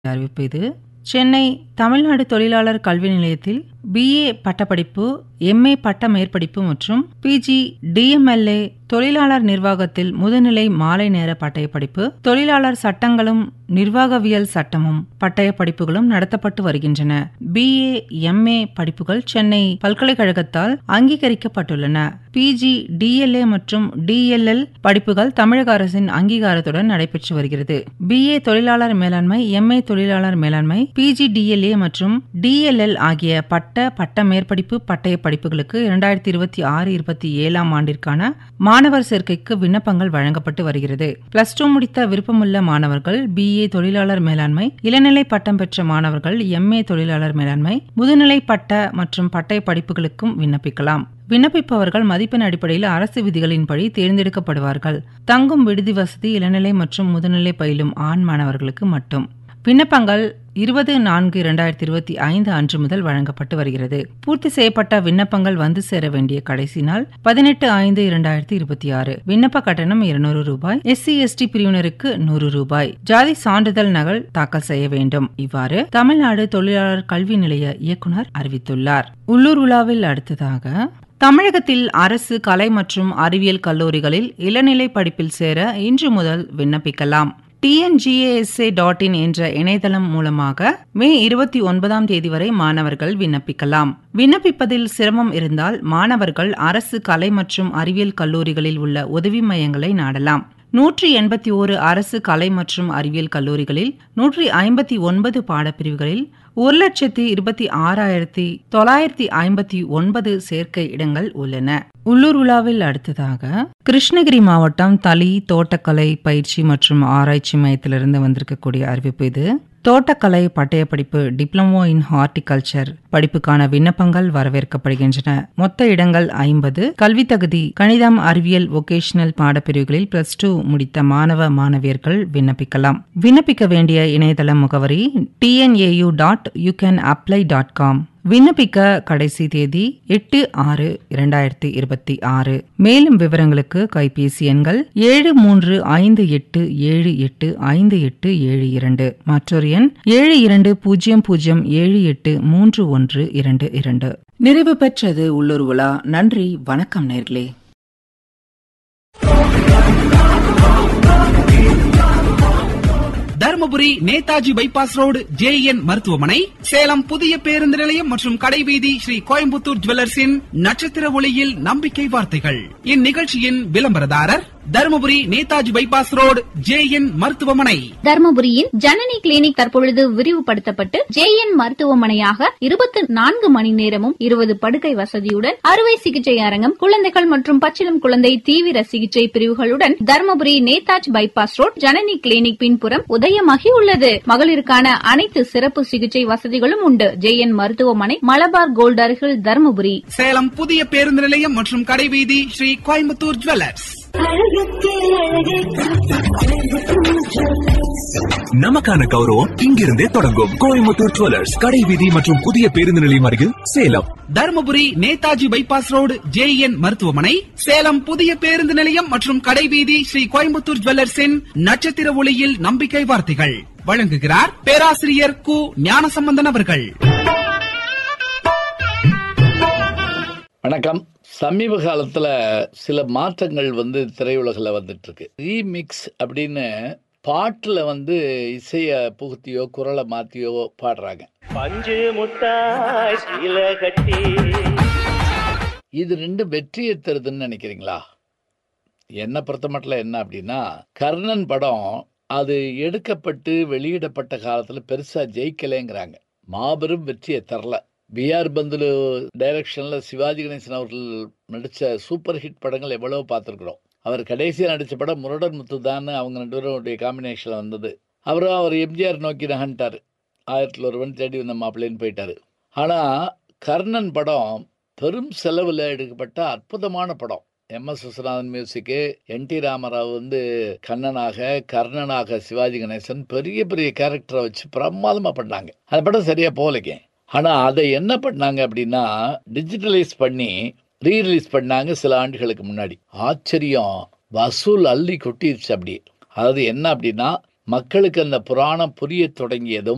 அறிவிப்பு இது சென்னை தமிழ்நாடு தொழிலாளர் கல்வி நிலையத்தில் பிஏ பட்டப்படிப்பு எம்ஏ பட்ட மேற்படிப்பு மற்றும் பிஜி டிஎம்எல்ஏ தொழிலாளர் நிர்வாகத்தில் முதுநிலை மாலை நேர பட்டய படிப்பு தொழிலாளர் சட்டங்களும் நிர்வாகவியல் சட்டமும் பட்டய படிப்புகளும் நடத்தப்பட்டு வருகின்றன பிஏ எம்ஏ படிப்புகள் சென்னை பல்கலைக்கழகத்தால் அங்கீகரிக்கப்பட்டுள்ளன பிஜி டிஎல்ஏ மற்றும் டிஎல்எல் படிப்புகள் தமிழக அரசின் அங்கீகாரத்துடன் நடைபெற்று வருகிறது பிஏ தொழிலாளர் மேலாண்மை எம்ஏ தொழிலாளர் மேலாண்மை பிஜி டிஎல்ஏ மற்றும் டிஎல்எல் ஆகிய பட்ட பட்ட மேற்படிப்பு பட்டய படிப்புகளுக்கு இரண்டாயிரத்தி இருபத்தி ஆறு இருபத்தி ஏழாம் ஆண்டிற்கான மாணவர் சேர்க்கைக்கு விண்ணப்பங்கள் வழங்கப்பட்டு வருகிறது பிளஸ் டூ முடித்த விருப்பமுள்ள மாணவர்கள் பிஏ தொழிலாளர் மேலாண்மை இளநிலை பட்டம் பெற்ற மாணவர்கள் எம்ஏ தொழிலாளர் மேலாண்மை முதுநிலை பட்ட மற்றும் பட்டய படிப்புகளுக்கும் விண்ணப்பிக்கலாம் விண்ணப்பிப்பவர்கள் மதிப்பெண் அடிப்படையில் அரசு விதிகளின்படி தேர்ந்தெடுக்கப்படுவார்கள் தங்கும் விடுதி வசதி இளநிலை மற்றும் முதுநிலை பயிலும் ஆண் மாணவர்களுக்கு மட்டும் விண்ணப்பங்கள் இருபது நான்கு இரண்டாயிரத்தி இருபத்தி ஐந்து அன்று முதல் வழங்கப்பட்டு வருகிறது பூர்த்தி செய்யப்பட்ட விண்ணப்பங்கள் வந்து சேர வேண்டிய கடைசி நாள் பதினெட்டு ஐந்து இரண்டாயிரத்தி இருபத்தி ஆறு விண்ணப்ப கட்டணம் இருநூறு ரூபாய் எஸ்சி எஸ்டி பிரிவினருக்கு நூறு ரூபாய் ஜாதி சான்றிதழ் நகல் தாக்கல் செய்ய வேண்டும் இவ்வாறு தமிழ்நாடு தொழிலாளர் கல்வி நிலைய இயக்குநர் அறிவித்துள்ளார் உள்ளூர் உலாவில் அடுத்ததாக தமிழகத்தில் அரசு கலை மற்றும் அறிவியல் கல்லூரிகளில் இளநிலை படிப்பில் சேர இன்று முதல் விண்ணப்பிக்கலாம் டிஎன்ஜிஏஎஸ்ஏ டாட் இன் என்ற இணையதளம் மூலமாக மே இருபத்தி ஒன்பதாம் தேதி வரை மாணவர்கள் விண்ணப்பிக்கலாம் விண்ணப்பிப்பதில் சிரமம் இருந்தால் மாணவர்கள் அரசு கலை மற்றும் அறிவியல் கல்லூரிகளில் உள்ள உதவி மையங்களை நாடலாம் நூற்றி எண்பத்தி ஓரு அரசு கலை மற்றும் அறிவியல் கல்லூரிகளில் நூற்றி ஐம்பத்தி ஒன்பது பாடப்பிரிவுகளில் ஒரு லட்சத்தி இருபத்தி ஆறாயிரத்தி தொள்ளாயிரத்தி ஐம்பத்தி ஒன்பது சேர்க்கை இடங்கள் உள்ளன உள்ளூர் உலாவில் அடுத்ததாக கிருஷ்ணகிரி மாவட்டம் தளி தோட்டக்கலை பயிற்சி மற்றும் ஆராய்ச்சி மையத்திலிருந்து வந்திருக்கக்கூடிய அறிவிப்பு இது தோட்டக்கலை பட்டயப்படிப்பு டிப்ளமோ இன் ஹார்டிகல்ச்சர் படிப்புக்கான விண்ணப்பங்கள் வரவேற்கப்படுகின்றன மொத்த இடங்கள் ஐம்பது கல்வி தகுதி கணிதம் அறிவியல் ஒகேஷனல் பாடப்பிரிவுகளில் பிளஸ் டூ முடித்த மாணவ மாணவியர்கள் விண்ணப்பிக்கலாம் விண்ணப்பிக்க வேண்டிய இணையதள முகவரி TNAU dot you can apply dot com விண்ணப்பிக்க கடைசி தேதி எட்டு ஆறு இரண்டாயிரத்தி இருபத்தி ஆறு மேலும் விவரங்களுக்கு கைபேசி எண்கள் ஏழு மூன்று ஐந்து எட்டு ஏழு எட்டு ஐந்து எட்டு ஏழு இரண்டு மற்றொரு எண் ஏழு இரண்டு பூஜ்ஜியம் பூஜ்ஜியம் ஏழு எட்டு மூன்று ஒன்று இரண்டு இரண்டு நிறைவு பெற்றது உள்ளூர் உலா நன்றி வணக்கம் நேர்களே Dharmapuri Netaji bypass road JN மருத்துவமனை சேலம் புதிய பேருந்து நிலையம் மற்றும் கடைவீதி ஸ்ரீ கோயம்புத்தூர் ஜுவல்லர்ஸின் நட்சத்திர ஒளியில் நம்பிக்கை வார்த்தைகள் இந்நிகழ்ச்சியின் விளம்பரதாரர் Dharmapuri Netaji bypass road JN மருத்துவமனை தர்மபுரியின் ஜனனி கிளினிக் தற்பொழுது விரிவுபடுத்தப்பட்டு ஜேஎன் மருத்துவமனையாக இருபத்தி நான்கு மணி நேரமும் இருபது படுக்கை வசதியுடன் அறுவை சிகிச்சை அரங்கம் குழந்தைகள் மற்றும் பச்சிலம் குழந்தை தீவிர சிகிச்சை பிரிவுகளுடன் Dharmapuri Netaji bypass road Janani clinic பின்புறம் உதயமாகி உள்ளது மகளிருக்கான அனைத்து சிறப்பு சிகிச்சை வசதிகளும் உண்டு ஜேஎன் மருத்துவமனை மலபார் கோல்ட் அருகில் தர்மபுரி சேலம் புதிய பேருந்து நிலையம் மற்றும் கடைவீதி ஸ்ரீ கோயம்புத்தூர் ஜுவல்லர்ஸ் நமக்கான கௌரவம் இங்கிருந்தே தொடங்கும் கோயம்புத்தூர் ஜுவல்லர்ஸ் கடை வீதி மற்றும் புதிய பேருந்து நிலையம் அருகில் Salem Dharmapuri Netaji bypass road JN மருத்துவமனை சேலம் புதிய பேருந்து நிலையம் மற்றும் கடைவீதி ஸ்ரீ கோயம்புத்தூர் ஜுவல்லர்ஸின் நட்சத்திர ஒளியில் நம்பிக்கை வார்த்தைகள் வழங்குகிறார் பேராசிரியர் கு ஞானசம்பந்தன் அவர்கள் வணக்கம் சமீப காலத்தில் சில மாற்றங்கள் வந்து திரையுலகில் வந்துட்டு இருக்கு ரீமிக்ஸ் அப்படின்னு பாட்டில் வந்து இசையை புகுத்தியோ குரலை மாற்றியோ பாடுறாங்க பஞ்சு முட்டாய் சீல கட்டி இது ரெண்டு வெற்றியை தருதுன்னு நினைக்கிறீங்களா என்னை பொறுத்த மட்டும் என்ன அப்படின்னா கர்ணன் படம் அது எடுக்கப்பட்டு வெளியிடப்பட்ட காலத்தில் பெருசாக ஜெயிக்கலைங்கிறாங்க மாபெரும் வெற்றியை தரல பிஆர் பந்துலு டைரக்ஷனில் சிவாஜி கணேசன் அவர்கள் நடித்த சூப்பர் ஹிட் படங்கள் எவ்வளோ பார்த்துருக்குறோம் அவர் கடைசியாக நடித்த படம் முரடர் முத்து தான் அவங்க ரெண்டு பேருடைய காம்பினேஷனில் வந்தது அவரும் அவர் எம்ஜிஆர் நோக்கி நகன்ட்டார் ஆயிரத்தில் ஒருவன் தேடி வந்த மாப்பிள்ளைன்னு போயிட்டார் ஆனால் கர்ணன் படம் பெரும் செலவில் எடுக்கப்பட்ட அற்புதமான படம் M S Viswanathan music N T Ramarao வந்து கண்ணனாக கர்ணனாக சிவாஜி கணேசன் பெரிய பெரிய கேரக்டரை வச்சு பிரமாதமாக பண்ணாங்க அந்த படம் சரியாக போகலைங்க ஆனால் அதை என்ன பண்ணாங்க அப்படின்னா டிஜிட்டலைஸ் பண்ணி ரீ ரிலீஸ் பண்ணாங்க சில ஆண்டுகளுக்கு முன்னாடி ஆச்சரியம் வசூல் அள்ளி கொட்டிருச்சு அப்படி அதாவது என்ன அப்படின்னா மக்களுக்கு அந்த புராணம் புரிய தொடங்கியதும்